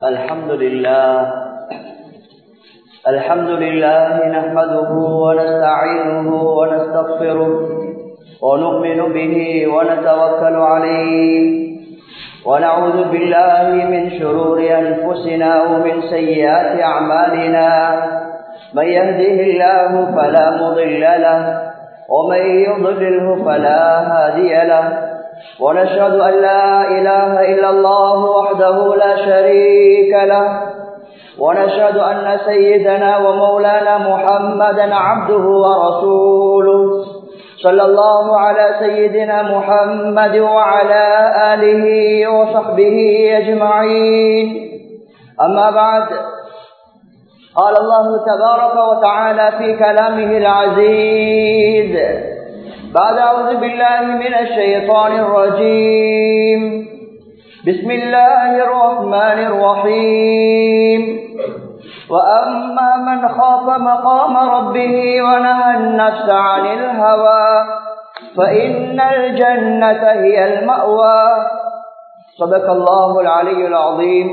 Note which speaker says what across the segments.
Speaker 1: الحمد لله الحمد لله نحمده ونستعينه ونستغفره ونؤمن به ونتوكل عليه ونعوذ بالله من شرور أنفسنا ومن سيئات أعمالنا من يهده الله فلا مضل له ومن يضلله فلا هادي له ونشهد أن لا إله إلا الله وحده لا شريك له ونشهد أن سيدنا ومولانا محمدا عبده ورسوله صلى الله على سيدنا محمد وعلى آله وصحبه أجمعين أما بعد قال الله تبارك وتعالى في كلامه العزيز بعد أعوذ بالله من الشيطان الرجيم بسم الله الرحمن الرحيم وأما من خاف مقام ربه ونهى النفس عن الهوى فإن الجنة هي المأوى صدق الله العلي العظيم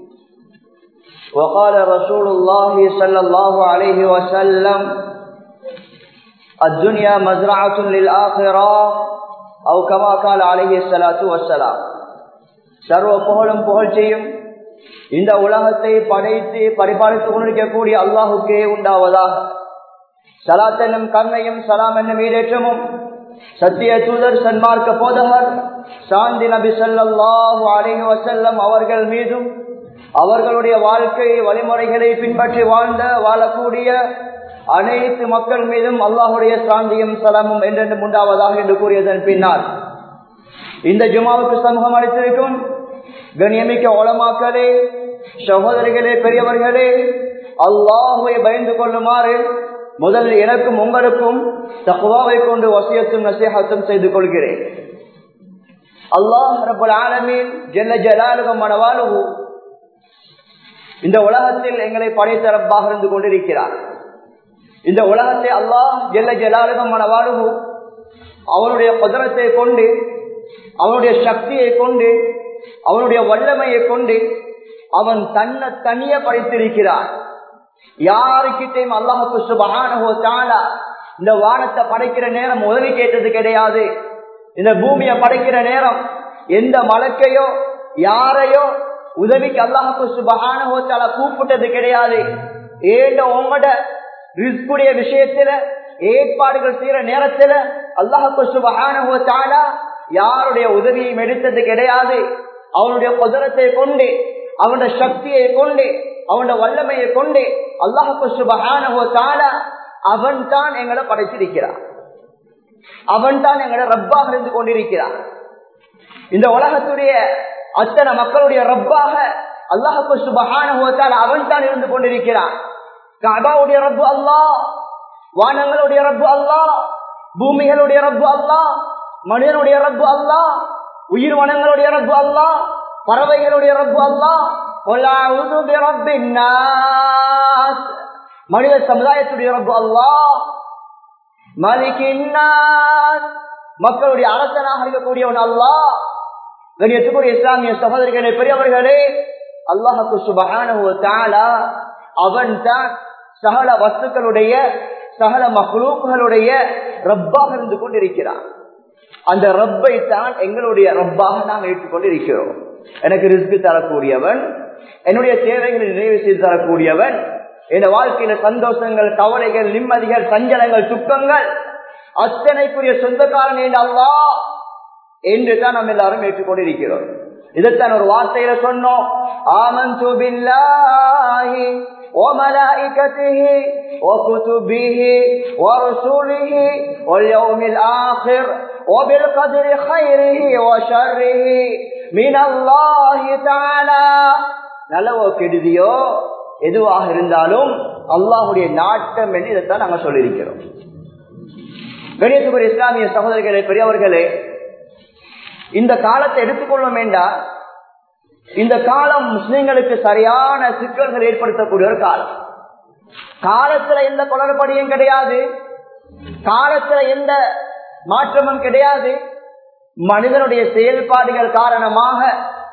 Speaker 1: وقال رسول الله صلى الله عليه وسلم الدنيا مزرعة للآخرة أو كما قال عليه الصلاة والسلام சர்வ புகழும் புகழ்ச்சியும் இந்த உலகத்தை படைத்து பரிபாலித்துக் கொண்டிருக்கக்கூடிய அல்லாஹுக்கே உண்டாவதாக சலாத் என்னும் கருணையும் சலாம் என்னும் ஈடேற்றமும் சத்திய தூதர் சன்மார்க்க போதகர் சாந்தி நபி சொல்லாஹு அலிஹி வசல்லம் அவர்கள் மீதும் அவர்களுடைய வாழ்க்கை வழிமுறைகளை பின்பற்றி வாழ்ந்த வாழக்கூடிய அனைத்து மக்கள் மீதும் அல்லாஹுடைய சாந்தியும் சலமும் என்றென்றும் உண்டாவதாக என்று கூறியதன் பின்னால் இந்த ஜுமாவுக்கு சமூகம் அளித்திருக்கும் கண்ணியமிக்க ஒளமாக்களே சகோதரிகளே பெரியவர்களே அல்லாஹுவை பயந்து கொள்ளுமாறு முதல் எனக்கும் உங்களுக்கும் தகுவாவை கொண்டு வசியத்தும் நசீகத்தும் செய்து கொள்கிறேன் அல்லாஹ் ரபுல் ஆலமீன் ஜெல்ல ஜலாலுகம் மனவாலுகு இந்த உலகத்தில் எங்களை படைத்த ரப்பாக இருந்து கொண்டிருக்கிறார் இந்த உலகத்தை அல்லாஹ் ஜெல்ல ஜலாலுகம் மனவாலுகு அவனுடைய பதனத்தை கொண்டு அவனுடைய சக்தியை கொண்டு அவனுடைய வல்லமையை கொண்டு அவன் தன்னை தனிய படைத்திருக்கிறான் யாருக்கிட்டையும் அல்லாஹுக்கு சுபகானோ தாலா இந்த வானத்தை படைக்கிற நேரம் உதவி கேட்டது கிடையாது இந்த பூமியை படைக்கிற நேரம் எந்த மலக்கையோ யாரையோ உதவிக்கு அல்லாஹுக்கு சுபகானோ தாலா கூப்பிட்டது கிடையாது ஏண்ட உங்களோட ரிஸ்குடைய விஷயத்துல ஏற்பாடுகள் செய்யற நேரத்துல அல்லாஹுக்கு சுபகானோ தாலா யாருடைய உதவியும் எடுத்தது கிடையாது அவனுடைய குதிரத்தை கொண்டு அவனுடைய சக்தியை கொண்டு அவனுடைய வல்லமையை கொண்டு அல்லாஹு சுபகானோ தால அவன் தான் எங்களை படைச்சிருக்கிறான் அவன் தான் எங்களை ரப்பாக இருந்து கொண்டிருக்கிறான் இந்த உலகத்துடைய அத்தனை மக்களுடைய ரப்பாக அல்லாஹு சுபகானோ தால அவன் தான் இருந்து கொண்டிருக்கிறான் கபாவுடைய ரப்பு அல்லா வானங்களுடைய ரப்பு அல்லா பூமிகளுடைய ரப்பு அல்லா மனிதனுடைய ரப்பு அல்லா உயிர் வனங்களுடைய ரப்பு அல்லா பறவைகளுடைய ரப்பு அல்லா மனித சமுதாயத்துடைய ரப்பு அல்லா மலிக்கின்னாஸ் மக்களுடைய அரசனாக இருக்கக்கூடியவன் அல்லா கணியத்துக்குரிய இஸ்லாமிய சகோதரிகளே பெரியவர்களே அல்லாஹுக்கு சுபகான அவன் தான் சகல வஸ்துக்களுடைய சகல மகளூக்குகளுடைய ரப்பாக இருந்து கொண்டிருக்கிறான் அந்த ரப்பை தான் எங்களுடைய ரப்பாக நாம் ஏற்றுக்கொண்டு இருக்கிறோம் எனக்கு ரிஸ்க் தரக்கூடியவன் என்னுடைய தேவைகளை நிறைவு செய்து தரக்கூடியவன் என் வாழ்க்கையில சந்தோஷங்கள் கவலைகள் நிம்மதிகள் சஞ்சலங்கள் துக்கங்கள் அத்தனைக்குரிய சொந்தக்காரன் என்று அல்லா என்று தான் நம்ம எல்லாரும் ஏற்றுக்கொண்டிருக்கிறோம் இதைத்தான் ஒரு வார்த்தையில சொன்னோம் ஆமன் சுபில்லாஹி وملائكته وكتبه ورسله واليوم الآخر وبالقدر خيره وشره من الله تعالى நல்லவோ கெடுதியோ எதுவாக இருந்தாலும் அல்லாஹுடைய நாட்டம் என்று இதைத்தான் நாங்கள் சொல்லியிருக்கிறோம் கணியத்துக்குரிய இஸ்லாமிய சகோதரிகளே பெரியவர்களே இந்த காலத்தை எடுத்துக்கொள்ளும் வேண்டாம் இந்த காலம் முஸ்லிம்களுக்கு சரியான சிக்கல்கள் ஏற்படுத்தக்கூடிய ஒரு காலம் காலத்துல எந்த குளறுபடியும் கிடையாது காலத்துல எந்த மாற்றமும் கிடையாது மனிதனுடைய செயல்பாடுகள் காரணமாக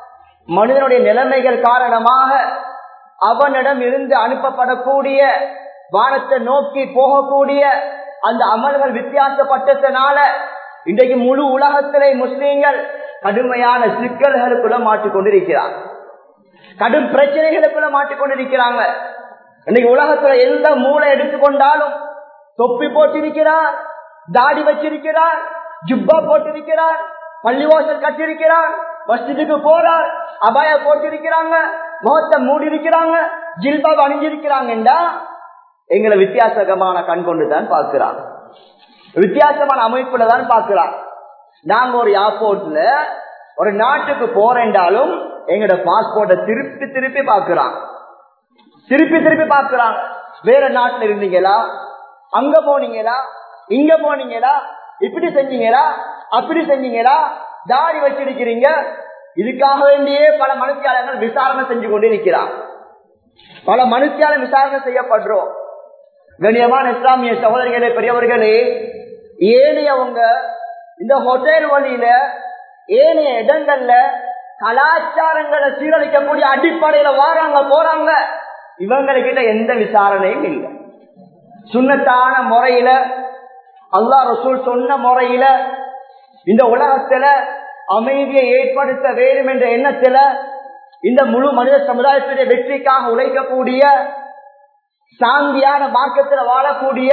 Speaker 1: மனிதனுடைய நிலைமைகள் காரணமாக அவனிடம் இருந்து அனுப்பப்படக்கூடிய வானத்தை நோக்கி போகக்கூடிய அந்த அமல்கள் வித்தியாசப்பட்டதுனால இன்றைக்கு முழு உலகத்திலே முஸ்லீம்கள் கடுமையான சிக்கல்களுக்குள்ள மாட்டிக்கொண்டிருக்கிறார் கடும் பிரச்சனைகளுக்குள்ள மாட்டிக்கொண்டிருக்கிறாங்க இன்னைக்கு உலகத்துல எந்த மூளை எடுத்துக்கொண்டாலும் தொப்பி போட்டிருக்கிறார் தாடி வச்சிருக்கிறார் ஜுப்பா போட்டிருக்கிறார் பள்ளிவாசல் கட்டிருக்கிறார் மஸ்ஜிதுக்கு போறார் அபாய போட்டிருக்கிறாங்க முகத்தை மூடி இருக்கிறாங்க ஜில்பாப் அணிஞ்சிருக்கிறாங்கண்டா எங்களை வித்தியாசமான கண் கொண்டுதான் பார்க்கிறாங்க வித்தியாசமான அமைப்புல தான் பார்க்கிறான் நாங்க ஒரு ஏர்போர்ட்ல ஒரு நாட்டுக்கு போறேன்டாலும் எங்களோட பாஸ்போர்ட்டை திருப்பி திருப்பி பார்க்கிறான் திருப்பி திருப்பி பார்க்கிறாங்க வேற நாட்டுல இருந்தீங்களா அங்க போனீங்களா இங்க போனீங்களா இப்படி செஞ்சீங்களா அப்படி செஞ்சீங்களா தாடி வச்சிருக்கிறீங்க இதுக்காக வேண்டியே பல மனுஷியாளர்கள் விசாரணை செஞ்சு கொண்டு இருக்கிறார் பல மனுஷியாளர் விசாரணை செய்யப்படுறோம் கண்ணியமான இஸ்லாமிய சகோதரிகளே பெரியவர்களே ஏனையவங்க இந்த ஹோட்டல் வழியில ஏனைய இடங்கள்ல கலாச்சாரங்களை சீரழிக்கக்கூடிய அடிப்படையில வாராங்க போறாங்க இவங்ககிட்ட எந்த விசாரணையும் இல்லை சுண்ணத்தான முறையில அல்லா ரசூல் சொன்ன முறையில இந்த உலகத்துல அமைதியை ஏற்படுத்த வேண்டும் என்ற எண்ணத்துல இந்த முழு மனித சமுதாயத்துடைய வெற்றிக்காக உழைக்கக்கூடிய சாந்தியான மார்க்கத்துல வாழக்கூடிய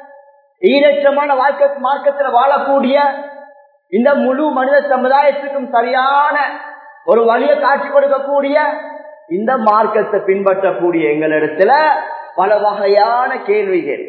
Speaker 1: ஈரற்றமான வாழ்க்கை மார்க்கத்துல வாழக்கூடிய இந்த முழு மனித சமுதாயத்துக்கும் சரியான ஒரு வழியை காட்சி கொடுக்கக்கூடிய இந்த மார்க்கத்தை பின்பற்றக்கூடிய எங்களிடத்துல பல வகையான கேள்விகள்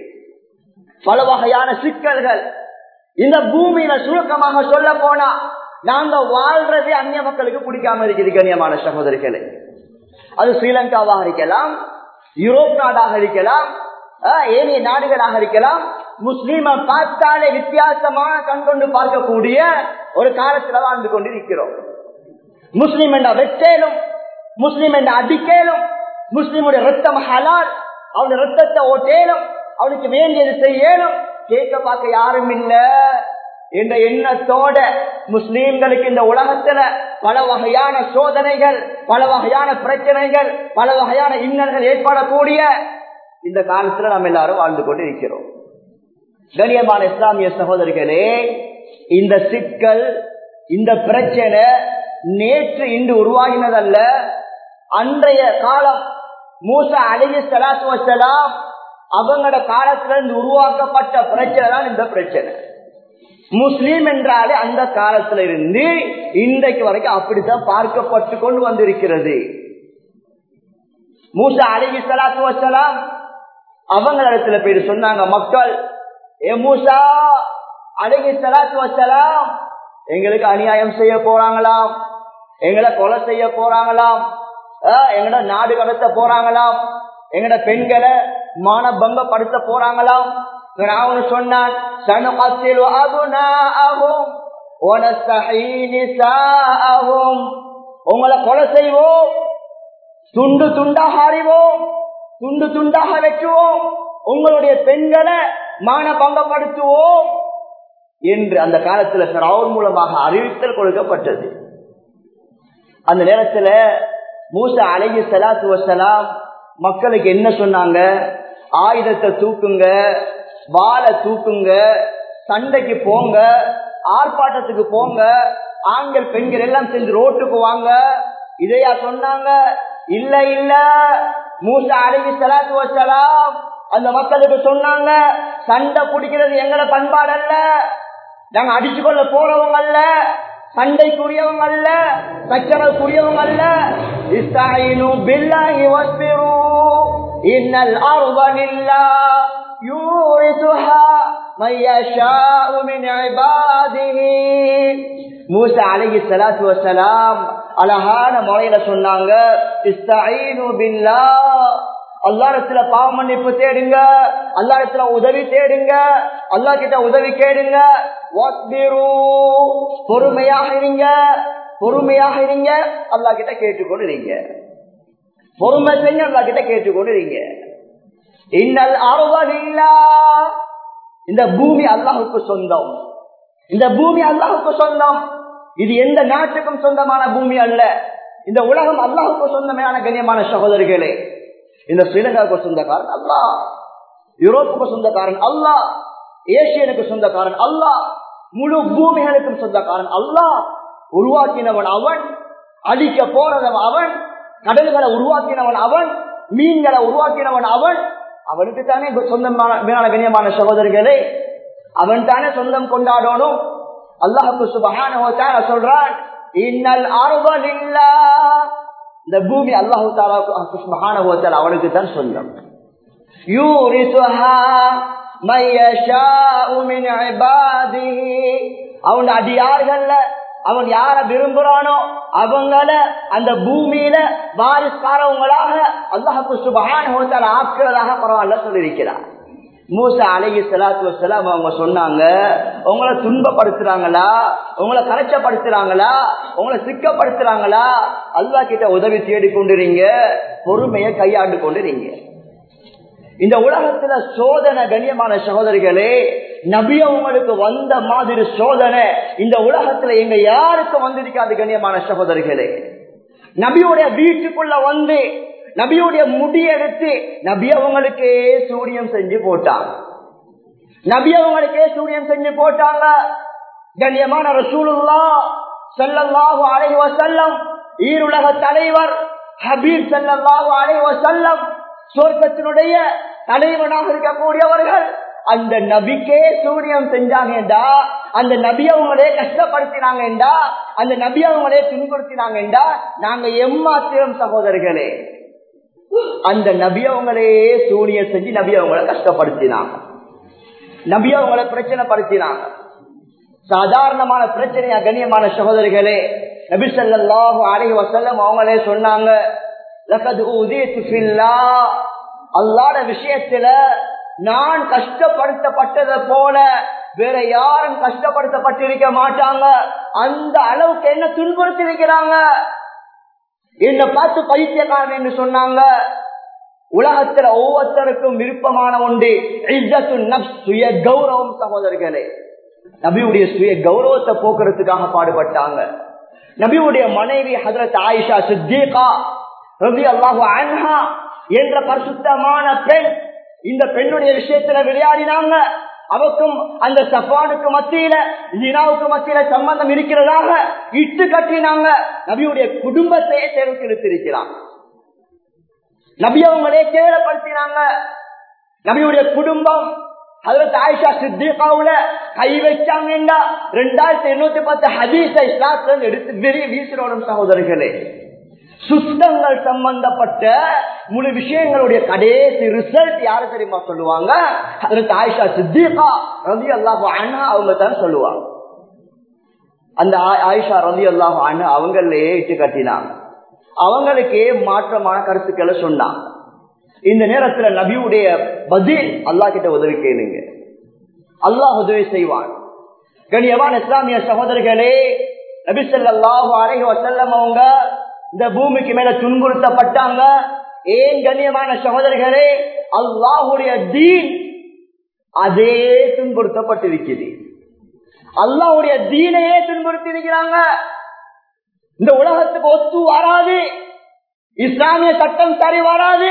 Speaker 1: பல வகையான சிக்கல்கள் இந்த பூமியில சுருக்கமாக சொல்ல போனா நாங்க வாழ்றதே அந்நிய மக்களுக்கு பிடிக்காம இருக்குது கண்ணியமான சகோதரிகளே அது ஸ்ரீலங்காவாக இருக்கலாம் யூரோப் நாடாக இருக்கலாம் ஏனைய நாடுகளாக இருக்கலாம் முஸ்லீம பார்த்தாலே வித்தியாசமான கண்கொண்டு பார்க்கக்கூடிய ஒரு காலத்துல வாழ்ந்து கொண்டு இருக்கிறோம் முஸ்லீம் என்ற வெற்றேலும் முஸ்லீம் என்ற அடிக்கேலும் முஸ்லீமுடைய ரத்தம் ஹலால் அவனுடைய ரத்தத்தை ஓட்டேலும் அவனுக்கு வேண்டியது செய்யலும் கேட்க பார்க்க யாரும் இல்ல என்ற எண்ணத்தோட முஸ்லீம்களுக்கு இந்த உலகத்துல பல வகையான சோதனைகள் பல வகையான பிரச்சனைகள் பல வகையான இன்னல்கள் ஏற்படக்கூடிய இந்த காலத்துல நம்ம எல்லாரும் வாழ்ந்து கொண்டு இருக்கிறோம் கணியமான இஸ்லாமிய சகோதரிகளே இந்த சிக்கல் இந்த பிரச்சனை நேற்று இன்று உருவாகினதல்ல அன்றைய காலம் மூசா அழகி சலாத்து வசலாம் அவங்களோட காலத்துல இருந்து உருவாக்கப்பட்ட பிரச்சனை தான் இந்த பிரச்சனை முஸ்லீம் என்றாலே அந்த காலத்துல இருந்து இன்றைக்கு வரைக்கும் அப்படித்தான் பார்க்கப்பட்டு கொண்டு வந்திருக்கிறது மூசா அழகி சலாத்து வசலாம் அவங்களிடத்துல போயிட்டு சொன்னாங்க மக்கள் ஏ மூசா அழகி சலாத்து வசலாம் எங்களுக்கு அநியாயம் செய்ய போறாங்களாம் எங்களை கொலை செய்ய போறாங்களாம் எங்கட நாடு கடத்த போறாங்களாம் எங்கட பெண்களை மானபங்கப்படுத்த போறாங்களாம் நான் சொன்னான் சனுகத்தில் அகுனாகும் உங்களை கொலை செய்வோம் துண்டு துண்டாக அறிவோம் துண்டு துண்டாக வெற்றுவோம் உங்களுடைய பெண்களை மானபங்கப்படுத்துவோம் என்று அந்த காலத்துல சராவன் மூலமாக அறிவித்தல் கொடுக்கப்பட்டது அந்த நேரத்துல மூச அழகி சலாத்து வசலாம் மக்களுக்கு என்ன சொன்னாங்க ஆயுதத்தை தூக்குங்க வாழை தூக்குங்க சண்டைக்கு போங்க ஆர்ப்பாட்டத்துக்கு போங்க ஆண்கள் பெண்கள் எல்லாம் செஞ்சு ரோட்டுக்கு வாங்க இதையா சொன்னாங்க இல்ல இல்ல மூச அழகி சலாத்து வசலாம் அந்த மக்களுக்கு சொன்னாங்க சண்டை பிடிக்கிறது எங்கட பண்பாடு அல்ல நாங்க அடிச்சு கொள்ள போறவங்க அல்ல சண்டைக்குரியவங்க அல்ல சச்சரவுக்குரியவங்க அல்ல இஸ்தாயினு பில்லாஹி வஸ்பிரு இன்னல் அர்த லில்லாஹ் யூரிசுஹா من يشاء من عباده மூசா அலைஹி ஸலாத்து வஸலாம் அழகான முறையில சொன்னாங்க இஸ்தஈனு பில்லாஹ் அல்லாஹ்விடத்துல பாவ மன்னிப்பு தேடுங்க அல்லாஹ்விடத்துல உதவி தேடுங்க அல்லாஹ் கிட்ட உதவி கேடுங்க வஸ்பிரு பொறுமையாக இருங்க பொறுமையாக இருங்க அல்லாஹ் கிட்ட கேட்டுக்கொண்டு இருங்க பொறுமை செய்ய அல்லாஹ் கிட்ட கேட்டுக்கொண்டு இருங்க இன்னல் அருவலில்லா இந்த பூமி அல்லாஹுக்கு சொந்தம் இந்த பூமி அல்லாஹுக்கு சொந்தம் இது எந்த நாட்டுக்கும் சொந்தமான பூமி அல்ல இந்த உலகம் அல்லாஹுக்கு சொந்தமையான கண்ணியமான சகோதரிகளே இந்த ஸ்ரீலங்காவுக்கு சொந்தக்காரன் அல்லா யூரோப்புக்கு சொந்தக்காரன் அல்லா ஏசியனுக்கு சொந்தக்காரன் அல்லா முழு பூமிகளுக்கும் சொந்தக்காரன் அல்லா உருவாக்கினவன் அவன் அழிக்க போறதவன் அவன் கடல்களை உருவாக்கினவன் அவன் மீன்களை உருவாக்கினவன் அவன் அவனுக்கு தானே சொந்தமான கண்ணியமான சகோதரிகளே அவன் தானே சொந்தம் கொண்டாடணும் அல்லாஹுக்கு சுபகான சொல்றான் இன்னல் ஆறுதல் இல்லா இந்த பூமி அல்லாஹு தாலா அவனுக்கு தான் சொந்தம் அவன் அடியார்கள்ல அவன் யார விரும்புறானோ அவங்கள அந்த பூமியில வாரிசுக்காரவங்களாக அல்லாஹு சுபகான ஆக்குறதாக பரவாயில்ல சொல்லியிருக்கிறார் மூசா அலகி சலாத்து வசலாம் அவங்க சொன்னாங்க உங்களை துன்பப்படுத்துறாங்களா உங்களை கரைச்சப்படுத்துறாங்களா உங்களை சிக்கப்படுத்துறாங்களா அல்லா கிட்ட உதவி தேடி கொண்டுறீங்க பொறுமையை கையாண்டு கொண்டுறீங்க இந்த உலகத்துல சோதனை கண்ணியமான சகோதரிகளே நபி அவங்களுக்கு வந்த மாதிரி சோதனை இந்த உலகத்துல எங்க யாருக்கு வந்திருக்காது கண்ணியமான சகோதரிகளே நபியுடைய வீட்டுக்குள்ள வந்து நபியுடைய முடியெடுத்து நபி அவங்களுக்கே சூரியம் செஞ்சு போட்டாங்க நபி அவங்களுக்கே சூரியம் செஞ்சு போட்டாங்க கண்ணியமான ரசூலுல்லா செல்லல்லாஹு அலைஹி வஸல்லம் ஈருலக தலைவர் ஹபீப் செல்லல்லாஹு அலைஹி வஸல்லம் சொர்க்கத்தினுடைய தலைவனாக இருக்கக்கூடியவர்கள் அந்த நபிக்கே சூரியம் செஞ்சாங்கடா அந்த நபி அவங்களே கஷ்டப்படுத்தினாங்கடா அந்த நபி அவங்களே துன்புறுத்தினாங்கடா நாங்க எம்மாத்திரம் சகோதரர்களே அந்த நபி அவங்களே சூனியம் செஞ்சு நபி அவங்கள கஷ்டப்படுத்தினாங்க நபி அவங்கள பிரச்சனை படுத்தினாங்க சாதாரணமான பிரச்சனையா கண்ணியமான சகோதரிகளே நபி ஸல்லல்லாஹு அலைஹி வஸல்லம் அவங்களே சொன்னாங்க லகத் உதீது ஃபில்லாஹ் அல்லாஹ்ட விஷயத்துல நான் கஷ்டப்படுத்தப்பட்டதை போல வேற யாரும் கஷ்டப்படுத்தப்பட்டிருக்க மாட்டாங்க அந்த அளவுக்கு என்ன துன்புறுத்தி இருக்கிறாங்க என்ன பார்த்து பைத்தியக்காரன் என்று சொன்னாங்க உலகத்துல ஒவ்வொருத்தருக்கும் விருப்பமான ஒன்று இஸ்ஸத்து நஃப்ஸ், சுய கௌரவம் சகோதரர்களே நபியுடைய சுய கௌரவத்தை போக்குறதுக்காக பாடுபட்டாங்க நபியுடைய மனைவி ஹதரத் ஆயிஷா சித்திகா ரவி அல்லாஹு அன்ஹா என்ற பரிசுத்தமான பெண் இந்த பெண்ணுடைய விஷயத்துல விளையாடினாங்க அவக்கும் அந்த சஃபானுக்கு மத்தியில ஜினாவுக்கு மத்தியில சம்பந்தம் இருக்கிறதாக இட்டு கட்டினாங்க நபியுடைய குடும்பத்தையே தேர்வு இழுத்திருக்கிறான் நபி அவங்களே கேவலப்படுத்தினாங்க நபியுடைய குடும்பம் ஹதரத் ஆயிஷா சித்திகாவுல கை வச்சாங்கன்னா ரெண்டாயிரத்தி எண்ணூத்தி பத்து ஹதீஸ இஸ்லாத்துல எடுத்து வெறி வீசினோடும் சகோதரர்களே சுத்தங்கள் சம்பந்தப்பட்ட முழு விஷயங்களுடைய கடைசி ரிசல்ட் யாரு தெரியுமா சொல்லுவாங்க ஹதரத் ஆயிஷா சித்திகா ரவி அல்லாஹ் அண்ணா அவங்க தான் சொல்லுவாங்க அந்த ஆ- ஆயிஷா ரவி அல்லாஹ் அண்ணா அவங்களே இட்டு கட்டினாங்க அவங்களுக்கே மாற்றமான கருத்துக்களை சொன்னாங்க இந்த நேரத்துல நபியுடைய பதில் அல்லாஹ் கிட்ட உதவி கேளுங்க அல்லாஹ் உதவி செய்வான் கண்ணியமான இஸ்லாமிய சகோதரர்களே நபி ஸல்லல்லாஹு அலைஹி வஸல்லம் அவங்க இந்த பூமிக்கு மேல துன்புறுத்தப்பட்டாங்க ஏன் கண்ணியமான சகோதரர்களே அல்லாஹுடைய தீன் அதே துன்புறுத்தப்பட்டிருக்கிறது அல்லாஹ்வுடைய தீனையே துன்புறுத்தி இருக்கிறாங்க இந்த உலகத்துக்கு ஒத்து வராது இஸ்லாமிய சட்டம் சரி வராது